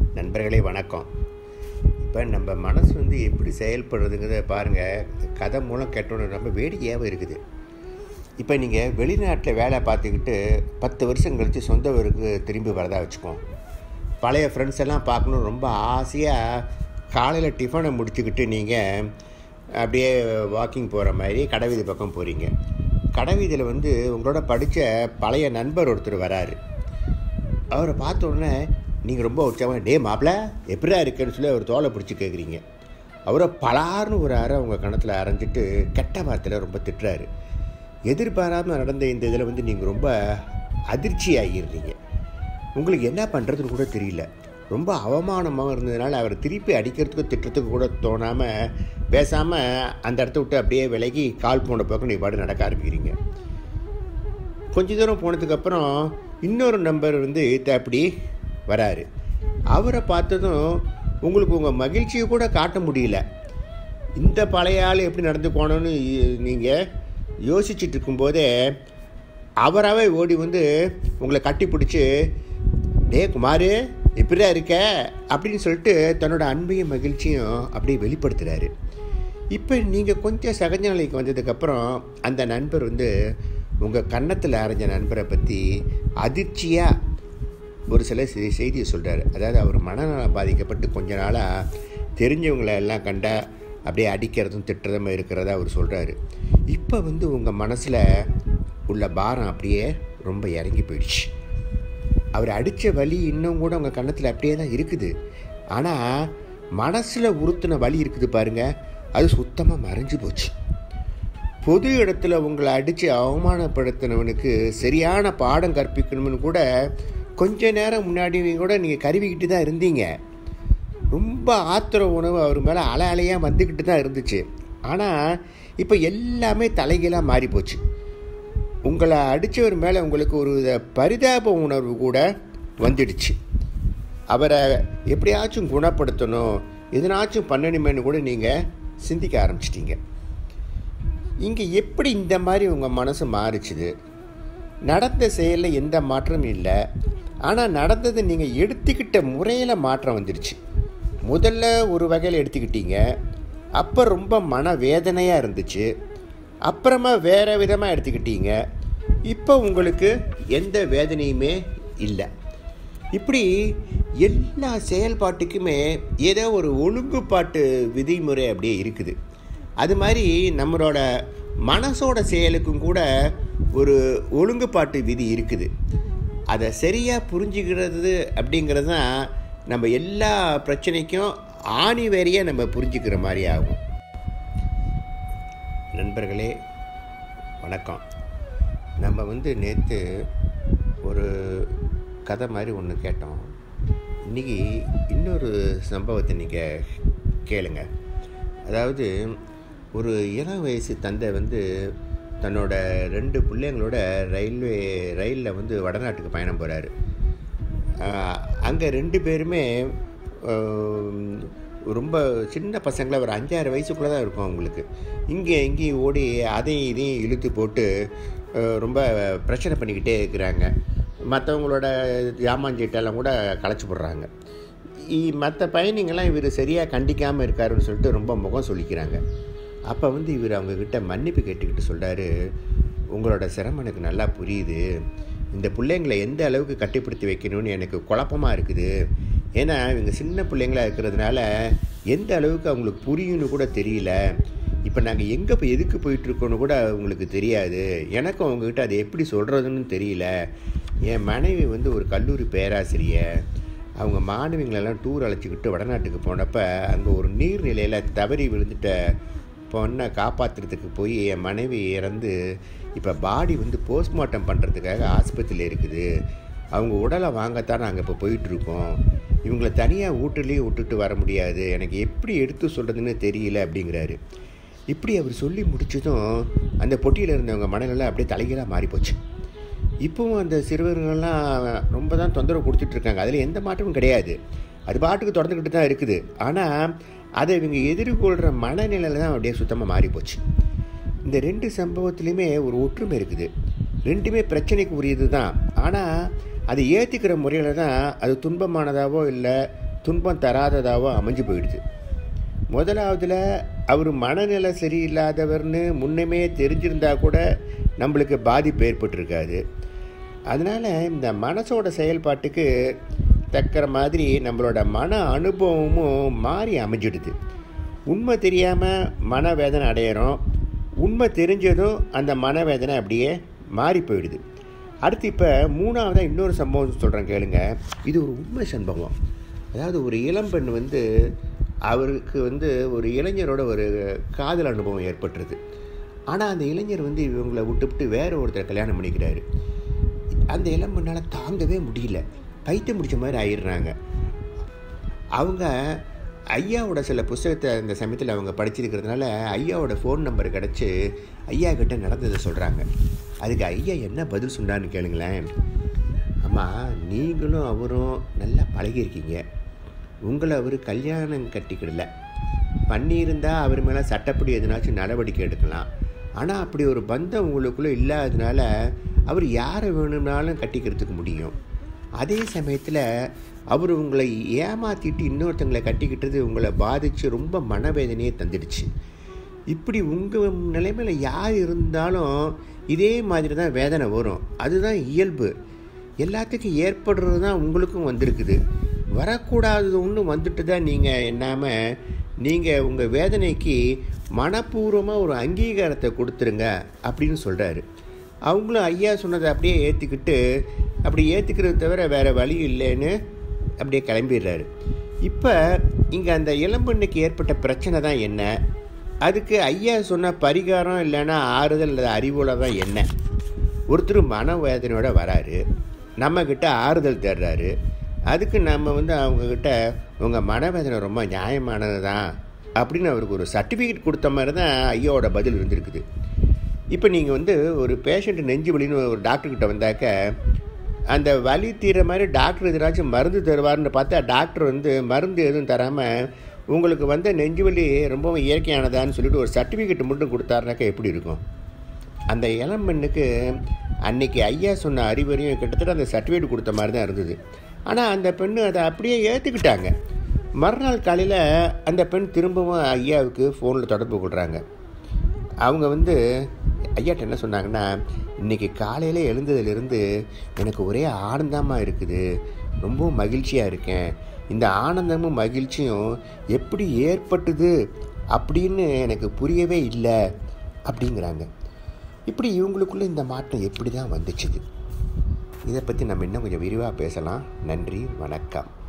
நண்பர்களே வணக்கம் இப்போ நம்ம மனசு வந்து எப்படி செயல்படுறதுங்கிறத பாருங்கள் கதை மூலம் கேட்டோன்னு ரொம்ப வேடிக்கையாகவும் இருக்குது இப்போ நீங்கள் வெளிநாட்டில் வேலை பார்த்துக்கிட்டு பத்து வருஷம் கழித்து சொந்த ஊருக்கு திரும்பி வரதா வச்சுக்கோம் பழைய ஃப்ரெண்ட்ஸ் எல்லாம் பார்க்கணும் ரொம்ப ஆசையாக காலையில் டிஃபனை முடிச்சுக்கிட்டு நீங்கள் அப்படியே வாக்கிங் போகிற மாதிரி கடைவீதி பக்கம் போகிறீங்க கடைவீதியில் வந்து உங்களோட படித்த பழைய நண்பர் ஒருத்தர் வராரு அவரை பார்த்த உடனே நீங்கள் ரொம்ப உற்சாகமாக டே மாப்பிள்ள எப்படிடா இருக்கேன்னு சொல்லி அவர் தோலை பிடிச்சி கேட்குறீங்க அவரை பலார்னு ஒரு அறை உங்கள் கணத்தில் அரைஞ்சிட்டு கெட்ட வார்த்தையில் ரொம்ப திட்டுறாரு எதிர்பாராமல் நடந்த இந்த இதில் வந்து நீங்கள் ரொம்ப அதிர்ச்சி ஆகிடுறீங்க உங்களுக்கு என்ன பண்ணுறதுன்னு கூட தெரியல ரொம்ப அவமானமாக இருந்ததுனால அவர் திருப்பி அடிக்கிறதுக்கு திட்டத்துக்கு கூட தோணாமல் பேசாமல் அந்த இடத்த விட்டு அப்படியே விலகி கால் போன பக்கம் நீ பாடு நடக்க ஆரம்பிக்கிறீங்க கொஞ்ச தூரம் போனதுக்கப்புறம் இன்னொரு நம்பர் வந்து அப்படி வராரு அவரை பார்த்ததும் உங்களுக்கு உங்கள் மகிழ்ச்சியை கூட காட்ட முடியல இந்த பழைய ஆள் எப்படி நடந்து போனோன்னு நீங்கள் யோசிச்சுட்டு இருக்கும்போதே அவராகவே ஓடி வந்து உங்களை கட்டி பிடிச்சி டே குமார் இப்படிதான் இருக்க அப்படின்னு சொல்லிட்டு தன்னோட அன்பையும் மகிழ்ச்சியும் அப்படியே வெளிப்படுத்துகிறாரு இப்போ நீங்கள் கொஞ்சம் சகஜ நிலைக்கு வந்ததுக்கப்புறம் அந்த நண்பர் வந்து உங்கள் கன்னத்தில் அரைஞ்ச நண்பரை பற்றி அதிர்ச்சியாக ஒரு சில செ- செய்தியை சொல்கிறாரு அதாவது அவர் மனநலம் பாதிக்கப்பட்டு கொஞ்ச நாளாக தெரிஞ்சவங்களை எல்லாம் கண்டா அப்படியே அடிக்கிறதும் திட்டுறதும் இருக்கிறதா அவர் சொல்கிறாரு இப்போ வந்து உங்கள் மனசில் உள்ள பாரம் அப்படியே ரொம்ப இறங்கி போயிடுச்சு அவர் அடித்த வலி இன்னும் கூட உங்கள் கன்னத்தில் அப்படியே தான் இருக்குது ஆனால் மனசில் உறுத்தின வலி இருக்குது பாருங்க அது சுத்தமாக மறைஞ்சு போச்சு பொது இடத்துல உங்களை அடித்து அவமானப்படுத்தினவனுக்கு சரியான பாடம் கற்பிக்கணும்னு கூட கொஞ்ச நேரம் முன்னாடி கூட நீங்கள் கருவிக்கிட்டு தான் இருந்தீங்க ரொம்ப ஆத்திர உணவு அவர் மேலே அலை அலையாக வந்துக்கிட்டு தான் இருந்துச்சு ஆனால் இப்போ எல்லாமே தலைகீழாக மாறி போச்சு உங்களை அடித்தவர் மேலே உங்களுக்கு ஒரு வித பரிதாப உணர்வு கூட வந்துடுச்சு அவரை எப்படியாச்சும் குணப்படுத்தணும் எதனாச்சும் பண்ணணுமேனு கூட நீங்கள் சிந்திக்க ஆரம்பிச்சிட்டீங்க இங்கே எப்படி இந்த மாதிரி உங்கள் மனசு மாறிச்சுது நடந்த செயலில் எந்த மாற்றமும் இல்லை ஆனால் நடந்தது நீங்கள் எடுத்துக்கிட்ட முறையில் மாற்றம் வந்துடுச்சு முதல்ல ஒரு வகையில் எடுத்துக்கிட்டீங்க அப்போ ரொம்ப மன வேதனையாக இருந்துச்சு அப்புறமா வேறு விதமாக எடுத்துக்கிட்டீங்க இப்போ உங்களுக்கு எந்த வேதனையுமே இல்லை இப்படி எல்லா செயல்பாட்டுக்குமே ஏதோ ஒரு ஒழுங்குபாட்டு விதிமுறை அப்படியே இருக்குது அது மாதிரி நம்மளோட மனசோட செயலுக்கும் கூட ஒரு ஒழுங்குபாட்டு விதி இருக்குது அதை சரியாக புரிஞ்சுக்கிறது அப்படிங்கிறது தான் நம்ம எல்லா பிரச்சனைக்கும் ஆணி வேறையாக நம்ம புரிஞ்சுக்கிற மாதிரி ஆகும் நண்பர்களே வணக்கம் நம்ம வந்து நேற்று ஒரு கதை மாதிரி ஒன்று கேட்டோம் இன்றைக்கி இன்னொரு சம்பவத்தை நீங்கள் கேளுங்க அதாவது ஒரு இளம் வயசு தந்தை வந்து தன்னோட ரெண்டு பிள்ளைங்களோட ரயில்வே ரயிலில் வந்து வடநாட்டுக்கு பயணம் போகிறாரு அங்கே ரெண்டு பேருமே ஆஹ், ரொம்ப சின்ன பசங்கள ஒரு அஞ்சாறு வயசுக்குள்ளே தான் இருக்கும் அவங்களுக்கு இங்கே இங்கேயும் ஓடி அதையும் இதையும் இழுத்து போட்டு ஆஹ், ரொம்ப பிரச்சனை பண்ணிக்கிட்டே இருக்கிறாங்க மற்றவங்களோட ஜாமாஞ்சீட்டெல்லாம் கூட களைச்சி போடுறாங்க மற்ற பயணிங்கள்லாம் இவர் சரியாக கண்டிக்காமல் இருக்காருன்னு சொல்லிட்டு ரொம்ப முகம் சொல்லிக்கிறாங்க அப்போ வந்து இவர் அவங்கக்கிட்ட மன்னிப்பு கேட்டுக்கிட்டு சொல்கிறாரு உங்களோட சிரமம் எனக்கு நல்லா புரியுது இந்த பிள்ளைங்களை எந்த அளவுக்கு கட்டுப்படுத்தி வைக்கணும்னு எனக்கு குழப்பமாக இருக்குது ஏன்னா இவங்க சின்ன பிள்ளைங்களா இருக்கிறதுனால எந்த அளவுக்கு அவங்களுக்கு புரியும்னு கூட தெரியல இப்போ நாங்கள் எங்கே போய் எதுக்கு போயிட்டுருக்கோன்னு கூட உங்களுக்கு தெரியாது எனக்கும் அவங்கக்கிட்ட அதை எப்படி சொல்கிறதுன்னு தெரியல என் மனைவி வந்து ஒரு கல்லூரி பேராசிரியர் அவங்க மாணவிங்களெல்லாம் டூர் அழைச்சிக்கிட்டு வடநாட்டுக்கு போனப்போ அங்கே ஒரு நீர்நிலையில் தவறி விழுந்துட்ட பொண்ணை காப்பாற்றுறதுக்கு போய் என் மனைவி இறந்து இப்போ பாடி வந்து போஸ்ட்மார்ட்டம் பண்ணுறதுக்காக ஆஸ்பத்திரியில் இருக்குது அவங்க உடலை வாங்கத்தான் நாங்கள் இப்போ போயிட்டுருக்கோம் இவங்களை தனியாக வீட்டுலேயும் விட்டுட்டு வர முடியாது எனக்கு எப்படி எடுத்து சொல்கிறதுன்னு தெரியல அப்படிங்கிறாரு இப்படி அவர் சொல்லி முடிச்சதும் அந்த பொட்டியில் இருந்தவங்க மனநிலை அப்படியே தலைகீழாக மாறிப்போச்சு இப்போவும் அந்த சிறுவர்கள்லாம் ரொம்ப தான் தொந்தரவு கொடுத்துட்ருக்காங்க அதில் எந்த மாற்றமும் கிடையாது அது பாட்டுக்கு தொடர்ந்துக்கிட்டு தான் இருக்குது ஆனால் அதை இவங்க எதிர்கொள்கிற மனநிலையில் தான் அப்படியே சுத்தமாக மாறிப்போச்சு இந்த ரெண்டு சம்பவத்துலேயுமே ஒரு ஒற்றுமை இருக்குது ரெண்டுமே பிரச்சனைக்கு உரியது தான் ஆனால் அதை ஏற்றுக்கிற முறையில் தான் அது துன்பமானதாவோ இல்லை துன்பம் தராததாகவும் அமைஞ்சு போயிடுது முதலாவதில் அவர் மனநிலை சரியில்லாதவர்னு முன்னமே தெரிஞ்சிருந்தா கூட நம்மளுக்கு பாதிப்பு ஏற்பட்டிருக்காது அதனால் இந்த மனசோட செயல்பாட்டுக்கு தக்கிற மாதிரி நம்மளோட மன அனுபவமும் மாறி அமைஞ்சிடுது உண்மை தெரியாமல் மனவேதனை அடையிறோம் உண்மை தெரிஞ்சதும் அந்த மனவேதனை அப்படியே மாறி போயிடுது அடுத்து இப்போ மூணாவதாக இன்னொரு சம்பவம் சொல்கிறேன் கேளுங்க இது ஒரு உண்மை சம்பவம் அதாவது ஒரு இளம்பெண் வந்து அவருக்கு வந்து ஒரு இளைஞரோட ஒரு காதல் அனுபவம் ஏற்பட்டுருது ஆனால் அந்த இளைஞர் வந்து இவங்களை விட்டுவிட்டு வேற ஒருத்தர் கல்யாணம் பண்ணிக்கிறாரு அந்த இளம்பெண்ணால் தாங்கவே முடியல பைத்தியம் முடிச்ச மாதிரி ஆயிடுறாங்க அவங்க ஐயாவோட சில புஸ்தகத்தை அந்த சமயத்தில் அவங்க படிச்சிருக்கிறதுனால ஐயாவோட ஃபோன் நம்பர் கிடச்சி ஐயா கிட்ட நடந்ததை சொல்கிறாங்க அதுக்கு ஐயா என்ன பதில் சொன்னான்னு கேளுங்களேன் அம்மா நீங்களும் அவரும் நல்லா பழகியிருக்கீங்க உங்களை அவர் கல்யாணம் கட்டிக்கிடல பண்ணியிருந்தா அவர் மேலே சட்டப்படி எதனாச்சும் நடவடிக்கை எடுக்கலாம் ஆனால் அப்படி ஒரு பந்தம் உங்களுக்குள்ளே இல்லாததுனால அவர் யாரை வேணும்னாலும் கட்டிக்கிறதுக்கு முடியும் அதே சமயத்தில் அவர் உங்களை ஏமாற்றிட்டு இன்னொருத்தங்களை கட்டிக்கிட்டது உங்களை பாதித்து ரொம்ப மனவேதனையை தந்துடுச்சு இப்படி உங்கள் நிலைமையில் யார் இருந்தாலும் இதே மாதிரி தான் வேதனை வரும் அதுதான் இயல்பு எல்லாத்துக்கும் ஏற்படுறது தான் உங்களுக்கும் வந்திருக்குது வரக்கூடாதது ஒன்று வந்துட்டு தான் நீங்கள் என்னாமல் நீங்கள் உங்கள் வேதனைக்கு மனப்பூர்வமாக ஒரு அங்கீகாரத்தை கொடுத்துருங்க அப்படின்னு சொல்கிறாரு அவங்களும் ஐயா சொன்னதை அப்படியே ஏற்றுக்கிட்டு அப்படி ஏற்றுக்கிறது தவிர வேறு வழி இல்லைன்னு அப்படியே கிளம்பிடுறாரு இப்போ இங்கே அந்த இளம்பெண்ணுக்கு ஏற்பட்ட பிரச்சனை தான் என்ன அதுக்கு ஐயா சொன்ன பரிகாரம் இல்லைன்னா ஆறுதல் அல்லது அறிவோல தான் என்ன ஒருத்தர் மனவேதனையோட வராரு நம்மக்கிட்ட ஆறுதல் தேடுறாரு அதுக்கு நம்ம வந்து அவங்கக்கிட்ட உங்கள் மனவேதனை ரொம்ப நியாயமானது தான் அப்படின்னு அவருக்கு ஒரு சர்டிஃபிகேட் கொடுத்த மாதிரி தான் ஐயாவோட பதில் இருந்திருக்குது இப்போ நீங்கள் வந்து ஒரு பேஷண்ட் நெஞ்சு வலின்னு ஒரு டாக்டர்கிட்ட வந்தாக்க அந்த வலி தீர மாதிரி டாக்டர் எதிராச்சும் மருந்து தருவார்னு பார்த்தா டாக்டர் வந்து மருந்து எதுவும் தராமல் உங்களுக்கு வந்த நெஞ்சு வலி ரொம்பவும் இயற்கையானதான்னு சொல்லிட்டு ஒரு சர்டிஃபிகேட் மட்டும் கொடுத்தாருனாக்கா எப்படி இருக்கும் அந்த இளம்பெண்ணுக்கு அன்னைக்கு ஐயா சொன்ன அறிவுரையும் கிட்டத்தட்ட அந்த சர்டிஃபிகேட் கொடுத்த மாதிரி தான் இருந்தது ஆனால் அந்த பெண்ணு அதை அப்படியே ஏற்றுக்கிட்டாங்க மறுநாள் காலையில் அந்த பெண் திரும்பவும் ஐயாவுக்கு ஃபோனில் தொடர்பு கொள்கிறாங்க அவங்க வந்து ஐயாட்ட என்ன சொன்னாங்கன்னா இன்றைக்கி காலையில் எழுந்ததுலேருந்து எனக்கு ஒரே ஆனந்தமாக இருக்குது ரொம்ப மகிழ்ச்சியாக இருக்கேன் இந்த ஆனந்தமும் மகிழ்ச்சியும் எப்படி ஏற்பட்டுது அப்படின்னு எனக்கு புரியவே இல்லை அப்படிங்கிறாங்க இப்படி இவங்களுக்குள்ளே இந்த மாற்றம் எப்படி தான் வந்துச்சுது இதை பற்றி நம்ம இன்னும் கொஞ்சம் விரிவாக பேசலாம் நன்றி வணக்கம்